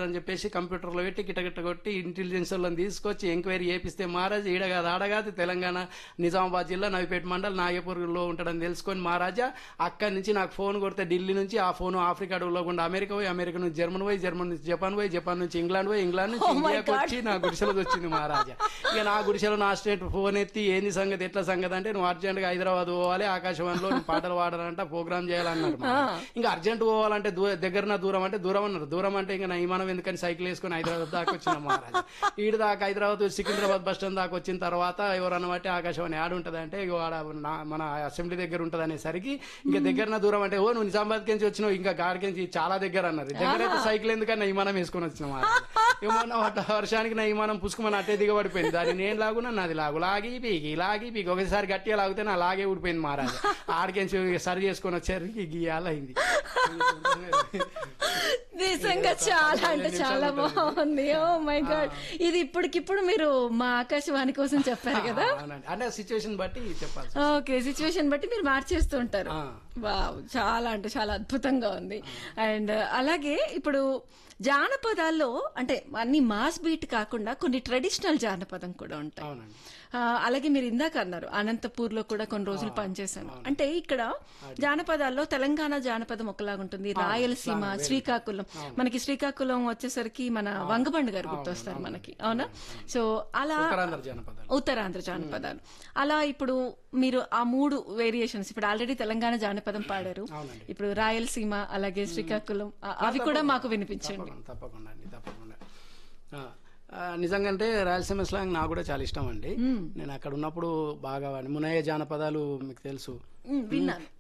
పాడాలని చెప్పేసి కంప్యూటర్లో పెట్టి గిటగిట కొట్టి ఇంటెలిజెన్స్ వాళ్ళని తీసుకొచ్చి ఎంక్వైరీ చేపిస్తే మహారాజా ఈడ కాదు ఆడ కాదు తెలంగాణ నిజామాబాద్ జిల్లా నవిపేట మండల్ నాగపూర్లో ఉంటాడని తెలుసుకొని మహారాజా అక్కడి నుంచి నాకు ఫోన్ కొడితే ఢిల్లీ నుంచి ఆ ఫోన్ ఆఫ్రికా అడవుల్లో గుండా అమెరికా పోయి అమెరికా నుంచి జర్మన్ పోయి జర్మన్ నుంచి జపాన్ పోయి జపాన్ నుంచి ఇంగ్లాండ్ పోయి ఇంగ్లాండ్ నుంచి ఇండియాకి వచ్చి నా గుడిసెలకు వచ్చింది మహారాజా ఇక నా గుడిసెలో నా స్టేట్ ఫోన్ ఎత్తి ఏంది సంగతి ఎట్లా సంగతి అంటే నువ్వు అర్జెంట్ గా హైదరాబాద్ పోవాలి ఆకాశవాణిలో నువ్వు పాటలు పాడాలంట ప్రోగ్రామ్ చేయాలన్నారు మహారాజా. ఇంకా అర్జెంట్ పోవాలంటే దూ- దగ్గరన దూరం అంటే దూరం అన్నారు దూరం అంటే ఇంకా నా విమానం ఎందుకని సైకిల్ వేసుకొని హైదరాబాద్ దాకా వచ్చిన మహారాజా ఈడు దాకా హైదరాబాద్ సికింద్రాబాద్ బస్ స్టాండ్ దాకా వచ్చిన తర్వాత ఎవరన్నా బట్టి ఆకాశవాణి ఆడ ఉంటది అంటే ఇగో ఆడ నా- మన అసెంబ్లీ దగ్గర ఉంటది అనేసరికి ఇంకా దగ్గరన దూరం అంటే ఓ నువ్వు నిజామాబాద్ నుంచి వచ్చినావు ఇంకా గాడికించి చాలా దగ్గర అన్నారు దగ్గర అయితే సైకిల్ ఎందుకని నా విమానం వేసుకొని వచ్చిన ఏమన్నా వాట వర్షానికి నా విమానం పుసుకుమని అట్టే దిగబడిపోయింది దాన్ని నేను లాగునా నాది లాగు లాగి పీకి లాగి పీకి ఒకసారి గట్టిగా లాగితే నా లాగే ఊడిపోయింది మహారాజా ఆడికించి సరి చేసుకొని వచ్చేసరికి గీయాలైంది నిజంగా చాలా అంటే చాలా బాగుంది ఓ మై గాడ్ ఇది ఇప్పటికిప్పుడు మీరు మా ఆకాశవాణి కోసం చెప్పారు కదా అవునండి అంటే సిచ్యువేషన్ బట్టి చెప్పాలి ఓకే సిచ్యువేషన్ బట్టి మీరు మార్చేస్తూ ఉంటారు ఆ. వావ్ చాలా అంటే చాలా అద్భుతంగా ఉంది అండ్ అలాగే ఇప్పుడు జానపదాల్లో అంటే అన్ని మాస్ బీట్ కాకుండా కొన్ని ట్రెడిషనల్ జానపదం కూడా ఉంటాయి అవునండి ఆ, అలాగే మీరు ఇందాక అన్నారు అనంతపూర్ లో కూడా కొన్ని రోజులు పనిచేశాను అంటే ఇక్కడ జానపదాల్లో తెలంగాణ జానపదం ఒకలాగుంటుంది రాయలసీమ శ్రీకాకుళం మనకి శ్రీకాకుళం వచ్చేసరికి మన వంగబండు గారు గుర్తొస్తారు మనకి అవునా సో అలా ఉత్తరాంధ్ర జనపదాలు ఉత్తరాంధ్ర జానపదాలు అలా ఇప్పుడు మీరు ఆ మూడు వేరియేషన్స్ ఇప్పుడు ఆల్రెడీ తెలంగాణ జానపదం పాడారు అవునండి. ఇప్పుడు రాయలసీమ అలాగే శ్రీకాకుళం ఆ- అవి కూడా మాకు వినిపించండి తప్పకుండా తప్పకుండా అండి తప్పకుండా ఆ, ఆ, నిజంగా అంటే రాయలసీమ స్లాంగ్ నాకు కూడా చాలా ఇష్టం అండి నేను అక్కడ ఉన్నప్పుడు బాగా వాడి మునయ్య జానపదాలు మీకు తెలుసు ఉమ్, విన్నాను